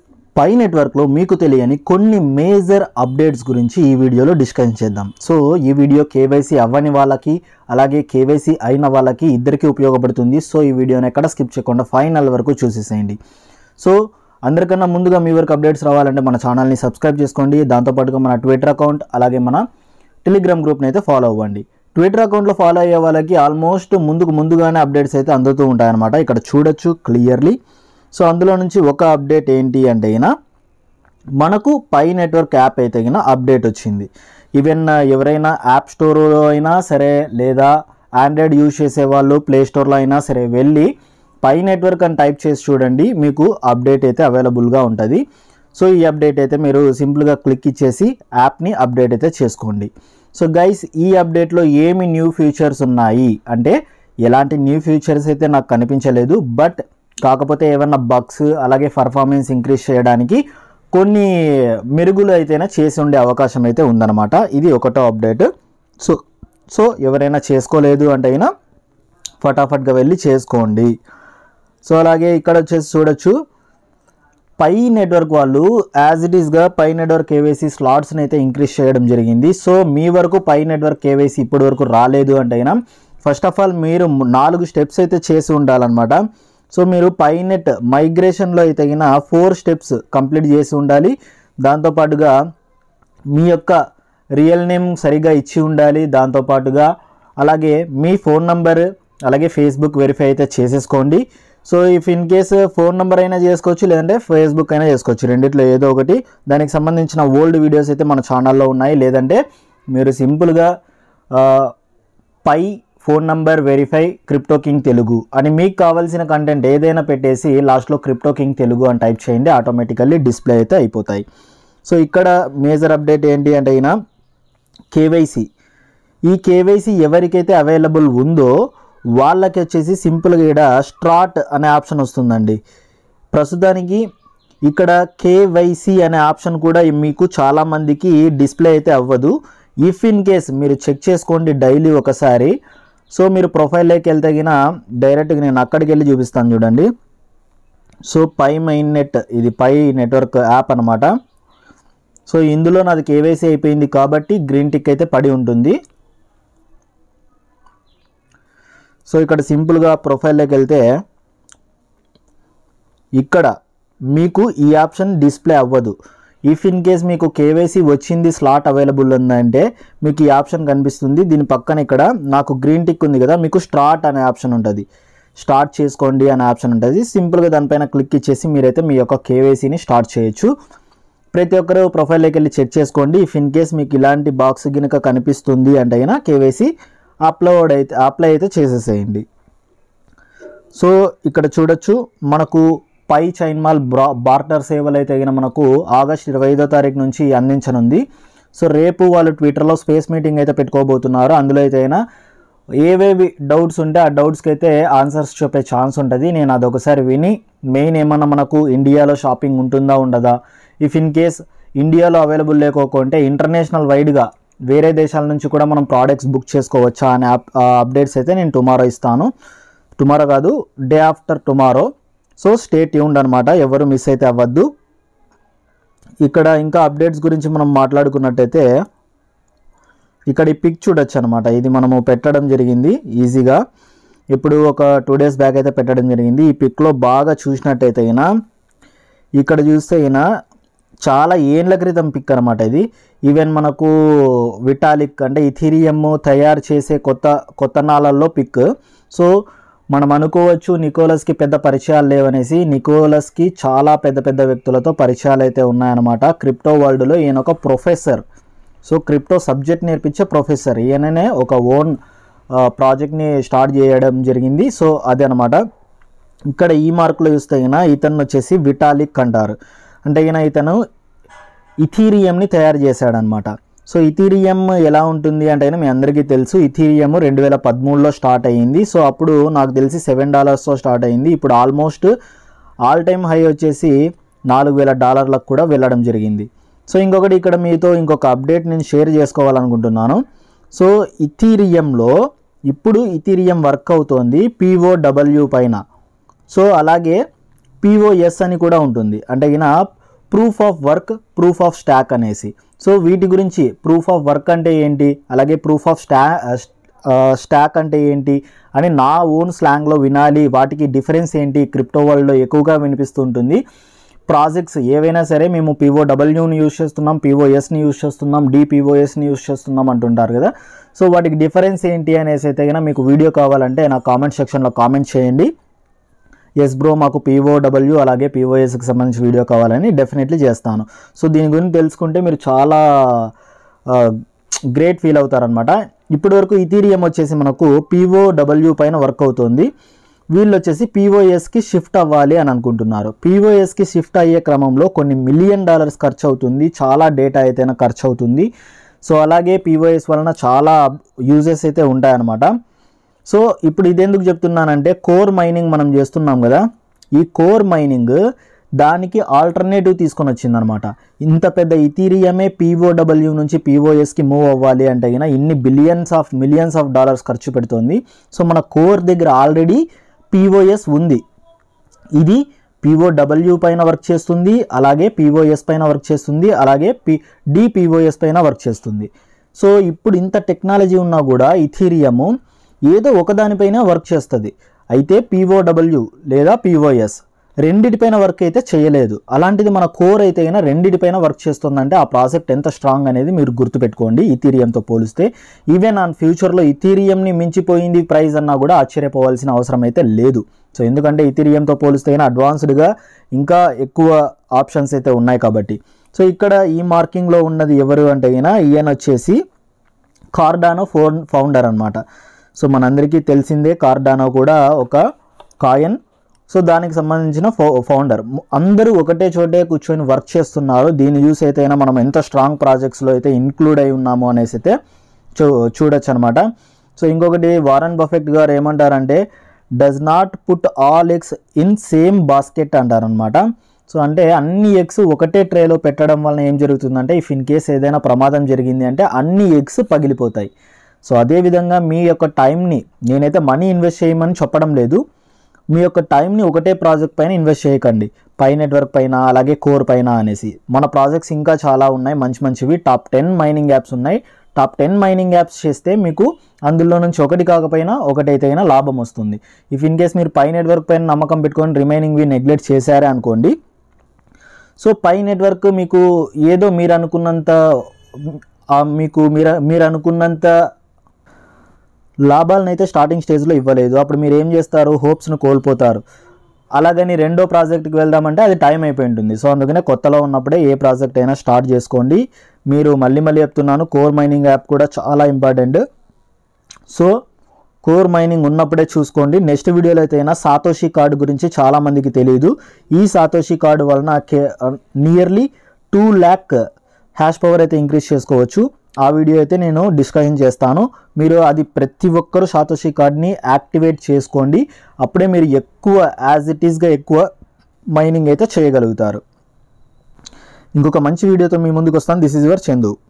పై నెట్వర్క్లో మీకు తెలియని కొన్ని మేజర్ అప్డేట్స్ గురించి ఈ వీడియోలో డిస్కస్ చేద్దాం సో ఈ వీడియో కేవైసీ అవ్వని వాళ్ళకి అలాగే కేవైసీ అయిన వాళ్ళకి ఇద్దరికీ ఉపయోగపడుతుంది సో ఈ వీడియోని ఎక్కడ స్కిప్ చేయకుండా ఫైనల్ వరకు చూసేసేయండి సో అందరికన్నా ముందుగా మీ వరకు అప్డేట్స్ రావాలంటే మన ఛానల్ని సబ్స్క్రైబ్ చేసుకోండి దాంతోపాటుగా మన ట్విట్టర్ అకౌంట్ అలాగే మన టెలిగ్రామ్ గ్రూప్ని అయితే ఫాలో అవ్వండి ట్విట్టర్ అకౌంట్లో ఫాలో అయ్యే వాళ్ళకి ఆల్మోస్ట్ ముందుకు ముందుగానే అప్డేట్స్ అయితే అందుతూ ఉంటాయన్నమాట ఇక్కడ చూడొచ్చు క్లియర్లీ సో అందులో నుంచి ఒక అప్డేట్ ఏంటి అంటే అయిన మనకు పై నెట్వర్క్ యాప్ అయితే అయిన అప్డేట్ వచ్చింది ఈవెన్ ఎవరైనా యాప్ స్టోర్లో అయినా సరే లేదా ఆండ్రాయిడ్ యూజ్ చేసే వాళ్ళు ప్లే స్టోర్లో అయినా సరే వెళ్ళి పై నెట్వర్క్ అని టైప్ చేసి చూడండి మీకు అప్డేట్ అయితే అవైలబుల్గా ఉంటుంది సో ఈ అప్డేట్ అయితే మీరు సింపుల్గా క్లిక్ ఇచ్చేసి యాప్ని అప్డేట్ అయితే చేసుకోండి సో గైస్ ఈ అప్డేట్లో ఏమి న్యూ ఫీచర్స్ ఉన్నాయి అంటే ఎలాంటి న్యూ ఫీచర్స్ అయితే నాకు కనిపించలేదు బట్ కాకపోతే ఏమన్నా బగ్స్ అలాగే పర్ఫార్మెన్స్ ఇంక్రీజ్ చేయడానికి కొన్ని మెరుగులు అయితేనే చేసి ఉండే అవకాశం అయితే ఉందన్నమాట ఇది ఒకటో అప్డేట్ సో సో ఎవరైనా చేసుకోలేదు అంటే అయినా ఫటాఫట్గా వెళ్ళి చేసుకోండి సో అలాగే ఇక్కడ వచ్చేసి చూడొచ్చు పై నెట్వర్క్ వాళ్ళు యాజ్ ఇట్ ఈస్గా పై నెట్వర్క్ కేవైసీ స్లాట్స్ని అయితే ఇంక్రీజ్ చేయడం జరిగింది సో మీ వరకు పై నెట్వర్క్ కేవైసీ ఇప్పటి వరకు రాలేదు అంటే అయినా ఫస్ట్ ఆఫ్ ఆల్ మీరు నాలుగు స్టెప్స్ అయితే చేసి ఉండాలన్నమాట సో మీరు పై నెట్ మైగ్రేషన్లో అయితే తగిన ఫోర్ స్టెప్స్ కంప్లీట్ చేసి ఉండాలి దాంతోపాటుగా మీ యొక్క రియల్ నేమ్ సరిగా ఇచ్చి ఉండాలి దాంతోపాటుగా అలాగే మీ ఫోన్ నంబర్ అలాగే ఫేస్బుక్ వెరిఫై అయితే చేసేసుకోండి so if in case phone number అయినా చేసుకోవచ్చు లేదంటే ఫేస్బుక్ అయినా చేసుకోవచ్చు రెండిట్లో ఏదో ఒకటి దానికి సంబంధించిన ఓల్డ్ వీడియోస్ అయితే మన ఛానల్లో ఉన్నాయి లేదంటే మీరు సింపుల్గా ఆ, Pi phone number verify crypto king Telugu అని మీకు కావాల్సిన కంటెంట్ ఏదైనా పెట్టేసి లాస్ట్లో క్రిప్టో కింగ్ తెలుగు అని టైప్ చేయండి ఆటోమేటికల్లీ డిస్ప్లే అయితే అయిపోతాయి సో ఇక్కడ మేజర్ అప్డేట్ ఏంటి అంటే అయినా కేవైసీ ఈ కేవైసీ ఎవరికైతే అవైలబుల్ ఉందో వాళ్ళకి వచ్చేసి సింపుల్గా ఇక్కడ స్ట్రాట్ అనే ఆప్షన్ వస్తుందండి ప్రస్తుతానికి ఇక్కడ కేవైసీ అనే ఆప్షన్ కూడా మీకు చాలామందికి డిస్ప్లే అయితే అవ్వదు ఇఫ్ ఇన్ కేస్ మీరు చెక్ చేసుకోండి డైలీ ఒకసారి సో మీరు ప్రొఫైల్లోకి వెళ్తే గిన డైరెక్ట్గా నేను అక్కడికి వెళ్ళి చూపిస్తాను చూడండి సో పై మైన్ నెట్ ఇది పై నెట్వర్క్ యాప్ అనమాట సో ఇందులో నాది కేవైసీ అయిపోయింది కాబట్టి గ్రీన్ టిక్ అయితే పడి ఉంటుంది సో ఇక్కడ సింపుల్గా ప్రొఫైల్లోకి వెళ్తే ఇక్కడ మీకు ఈ ఆప్షన్ డిస్ప్లే అవ్వదు ఇఫ్ ఇన్ కేస్ మీకు కేవైసీ వచ్చింది స్లాట్ అవైలబుల్ ఉందంటే మీకు ఈ ఆప్షన్ కనిపిస్తుంది దీని పక్కన ఇక్కడ నాకు గ్రీన్ టిక్ ఉంది కదా మీకు స్టార్ట్ అనే ఆప్షన్ ఉంటుంది స్టార్ట్ చేసుకోండి అనే ఆప్షన్ ఉంటుంది సింపుల్గా దానిపైన క్లిక్ ఇచ్చేసి మీరైతే మీ యొక్క కేవైసీని స్టార్ట్ చేయొచ్చు ప్రతి ఒక్కరు ప్రొఫైల్లోకి వెళ్ళి చెక్ చేసుకోండి ఇఫ్ ఇన్ కేస్ మీకు ఇలాంటి బాక్స్ గినక కనిపిస్తుంది అంటే అయినా కేవైసీ అప్లోడ్ అయితే అప్లై అయితే చేసేసేయండి సో ఇక్కడ చూడొచ్చు మనకు పై చైన్ మాల్ బ్రా బార్టర్ సేవలు అయితే అయినా మనకు ఆగస్ట్ ఇరవై ఐదో తారీఖు నుంచి అందించనుంది సో రేపు వాళ్ళు ట్విట్టర్లో స్పేస్ మీటింగ్ అయితే పెట్టుకోబోతున్నారు అందులో అయితే అయినా ఏవేవి డౌట్స్ ఉంటే ఆ డౌట్స్కి అయితే ఆన్సర్స్ చెప్పే ఛాన్స్ ఉంటుంది నేను అదొకసారి విని మెయిన్ ఏమన్నా మనకు ఇండియాలో షాపింగ్ ఉంటుందా ఉండదా ఇఫ్ ఇన్ కేస్ ఇండియాలో అవైలబుల్ లేకోకుంటే ఇంటర్నేషనల్ వైడ్గా వేరే దేశాల నుంచి కూడా మనం ప్రోడక్ట్స్ బుక్ చేసుకోవచ్చా అనే అప్- ఆ అప్డేట్స్ అయితే నేను టుమారో ఇస్తాను టుమారో కాదు day after tomorrow so stay tuned అనమాట ఎవరు మిస్ అయితే అవ్వద్దు ఇక్కడ ఇంకా అప్డేట్స్ గురించి మనం మాట్లాడుకున్నట్టయితే ఇక్కడ ఈ పిక్ చూడొచ్చు అనమాట ఇది మనము పెట్టడం జరిగింది ఈజీగా ఇప్పుడు ఒక టూ డేస్ బ్యాక్ అయితే పెట్టడం జరిగింది ఈ పిక్లో బాగా చూసినట్టయితే అయినా ఇక్కడ చూస్తే అయినా చాలా ఏండ్ల క్రితం పిక్ అనమాట ఇది ఈవెన్ మనకు విటాలిక్ అంటే ఇథీరియం తయారు చేసే కొత్త కొత్త నాళల్లో పిక్ సో మనం అనుకోవచ్చు నికోలస్కి పెద్ద పరిచయాలు లేవనేసి నికోలస్కి చాలా పెద్ద పెద్ద వ్యక్తులతో పరిచయాలు అయితే ఉన్నాయన్నమాట క్రిప్టో వరల్డ్లో ఈయన ఒక ప్రొఫెసర్ సో క్రిప్టో సబ్జెక్ట్ నేర్పించే ప్రొఫెసర్ ఈయననే ఒక ఓన్ ప్రాజెక్ట్ని స్టార్ట్ చేయడం జరిగింది సో అదే అనమాట ఇక్కడ ఈ మార్కులో చూస్తే అయినా ఇతను వచ్చేసి విటాలిక్ అంటారు అంటే ఈయన ఇతను ఇథీరియంని తయారు చేశాడనమాట సో ఇథీరియం ఎలా ఉంటుంది అంటే మీ అందరికీ తెలుసు ఇథీరియం రెండు వేల పదమూడులో స్టార్ట్ అయ్యింది సో అప్పుడు నాకు తెలిసి సెవెన్ డాలర్స్తో స్టార్ట్ అయ్యింది ఇప్పుడు ఆల్మోస్ట్ ఆల్ టైమ్ హై వచ్చేసి నాలుగు వేల డాలర్లకు కూడా వెళ్ళడం జరిగింది సో ఇంకొకటి ఇక్కడ మీతో ఇంకొక అప్డేట్ నేను షేర్ చేసుకోవాలనుకుంటున్నాను సో ఇథీరియంలో ఇప్పుడు ఇథీరియం వర్క్ అవుతోంది పిఓడబ్ల్యూ పైన సో అలాగే పిఓఎస్ అని కూడా ఉంటుంది అంటే ఈయన proof of work proof of stake అనేసి సో వీటి గురించి ప్రూఫ్ ఆఫ్ వర్క్ అంటే ఏంటి అలాగే ప్రూఫ్ ఆఫ్ స్టా స్టాక్ అంటే ఏంటి అని నా ఓన్ స్లాంగ్లో వినాలి వాటికి డిఫరెన్స్ ఏంటి క్రిప్టో వరల్డ్లో ఎక్కువగా వినిపిస్తుంటుంది ప్రాజెక్ట్స్ ఏవైనా సరే మేము పీఓ డబ్ల్యూని యూస్ చేస్తున్నాం పీఓఎస్ని యూస్ చేస్తున్నాం డిపిఓఎస్ని యూస్ చేస్తున్నాం అంటుంటారు కదా సో వాటికి డిఫరెన్స్ ఏంటి అనేసి అయితే కనుక మీకు వీడియో కావాలంటే నా కామెంట్ సెక్షన్లో కామెంట్ చేయండి ఎస్ బ్రో మాకు పీఓడబ్ల్యూ అలాగే పీఓఎస్కి సంబంధించి వీడియో కావాలని డెఫినెట్లీ చేస్తాను సో దీని గురించి తెలుసుకుంటే మీరు చాలా గ్రేట్ ఫీల్ అవుతారనమాట ఇప్పటి వరకు ఇథీరియం వచ్చేసి మనకు పీఓడబ్ల్యూ పైన వర్క్ అవుతుంది వీళ్ళు వచ్చేసి పీఓఎస్కి షిఫ్ట్ అవ్వాలి అని అనుకుంటున్నారు పీఓఎస్కి షిఫ్ట్ అయ్యే క్రమంలో కొన్ని మిలియన్ డాలర్స్ ఖర్చు అవుతుంది చాలా డేటా అయితే ఖర్చు అవుతుంది సో అలాగే పీఓఎస్ వలన చాలా యూజెస్ అయితే ఉంటాయన్నమాట సో ఇప్పుడు ఇదెందుకు చెప్తున్నానంటే కోర్ మైనింగ్ మనం చేస్తున్నాం కదా ఈ కోర్ మైనింగ్ దానికి ఆల్టర్నేటివ్ తీసుకొని వచ్చిందనమాట ఇంత పెద్ద ఇథీరియమే పీఓడబ్ల్యూ నుంచి పీఓఎస్కి మూవ్ అవ్వాలి అంటే గిన ఇన్ని billions of millions of dollars ఖర్చు పెడుతుంది సో మన కోర్ దగ్గర ఆల్రెడీ పీఓఎస్ ఉంది ఇది పీఓడబ్ల్యూ పైన వర్క్ చేస్తుంది అలాగే పీఓఎస్ పైన వర్క్ చేస్తుంది అలాగే పి డిపిఓఎస్ పైన వర్క్ చేస్తుంది సో ఇప్పుడు ఇంత టెక్నాలజీ ఉన్నా కూడా ఇథీరియము ఏదో ఒకదానిపైన వర్క్ చేస్తుంది అయితే పీఓడబ్ల్యూ లేదా పీఓఎస్ రెండిటిపైన వర్క్ అయితే చేయలేదు అలాంటిది మన కోర్ అయితే అయినా రెండిటిపైన వర్క్ చేస్తుందంటే ఆ ప్రాజెక్ట్ ఎంత స్ట్రాంగ్ అనేది మీరు గుర్తుపెట్టుకోండి ఇథీరియంతో పోలిస్తే ఈవెన్ ఆన్ ఫ్యూచర్లో ఇథీరియంని మించిపోయింది ప్రైస్ అన్నా కూడా ఆశ్చర్యపోవాల్సిన అవసరం అయితే లేదు సో ఎందుకంటే ఇథీరియంతో పోలిస్తే అయినా అడ్వాన్స్డ్గా ఇంకా ఎక్కువ ఆప్షన్స్ అయితే ఉన్నాయి కాబట్టి సో ఇక్కడ ఈ మార్కింగ్లో ఉన్నది ఎవరు అంటే అయినా ఈయన వచ్చేసి కార్డానో ఫోన్ ఫౌండర్ అనమాట సో మనందరికీ తెలిసిందే కార్డానో కూడా ఒక కాయన్ సో దానికి సంబంధించిన ఫౌ ఫౌండర్ అందరూ ఒకటే చోటే కూర్చొని వర్క్ చేస్తున్నారు దీన్ని చూసి అయితే అయినా మనం ఎంత స్ట్రాంగ్ ప్రాజెక్ట్స్లో అయితే ఇన్క్లూడ్ అయి ఉన్నాము అనేసి అయితే చూ చూడొచ్చు అనమాట సో ఇంకొకటి వారన్ బఫెక్ట్ గారు ఏమంటారంటే does not put all eggs in same basket అంటారనమాట సో అంటే అన్ని ఎగ్స్ ఒకటే ట్రేలో పెట్టడం వలన ఏం జరుగుతుందంటే ఇఫ్ ఇన్ కేస్ ఏదైనా ప్రమాదం జరిగింది అంటే అన్ని ఎగ్స్ పగిలిపోతాయి సో అదేవిధంగా మీ యొక్క టైంని నేనైతే మనీ ఇన్వెస్ట్ చేయమని చెప్పడం లేదు మీ యొక్క టైంని ఒకటే ప్రాజెక్ట్ పైన ఇన్వెస్ట్ చేయకండి పై నెట్వర్క్ పైన అలాగే కోర్ పైన అనేసి మన ప్రాజెక్ట్స్ ఇంకా చాలా ఉన్నాయి మంచి మంచివి టాప్ టెన్ మైనింగ్ యాప్స్ ఉన్నాయి టాప్ టెన్ మైనింగ్ యాప్స్ చేస్తే మీకు అందులో నుంచి ఒకటి కాకపోయినా ఒకటైతే అయినా లాభం వస్తుంది ఇఫ్ ఇన్ కేస్ మీరు పై నెట్వర్క్ పైన నమ్మకం పెట్టుకొని రిమైనింగ్వి నెగ్లెక్ట్ చేశారే అనుకోండి సో పై నెట్వర్క్ మీకు ఏదో మీరు అనుకున్నంత ఆ, మీకు మీరు మీరు అనుకున్నంత లాభాలను అయితే స్టార్టింగ్ స్టేజ్లో ఇవ్వలేదు అప్పుడు మీరు ఏం చేస్తారు హోప్స్ను కోల్పోతారు అలాగని రెండో ప్రాజెక్ట్కి వెళ్దామంటే అది టైం అయిపోయి ఉంటుంది సో అందుకనే కొత్తలో ఉన్నప్పుడే ఏ ప్రాజెక్ట్ అయినా స్టార్ట్ చేసుకోండి మీరు మళ్ళీ మళ్ళీ చెప్తున్నాను కోర్ మైనింగ్ యాప్ కూడా చాలా ఇంపార్టెంట్ సో కోర్ మైనింగ్ ఉన్నప్పుడే చూసుకోండి నెక్స్ట్ వీడియోలో అయితే అయినా సాతోషి కార్డు గురించి చాలా మందికి తెలియదు ఈ సాతోషి కార్డు వలన nearly two lakh hash power అయితే ఇంక్రీజ్ చేసుకోవచ్చు ఆ వీడియో అయితే నేను డిస్కషన్ చేస్తాను మీరు అది ప్రతి ఒక్కరూ సాతోషి కార్డ్ని యాక్టివేట్ చేసుకోండి అప్పుడే మీరు ఎక్కువ యాజ్ ఇట్ ఈస్గా ఎక్కువ మైనింగ్ అయితే చేయగలుగుతారు ఇంకొక మంచి వీడియోతో మీ ముందుకు వస్తాను దిస్ ఇస్ యువర్ చందు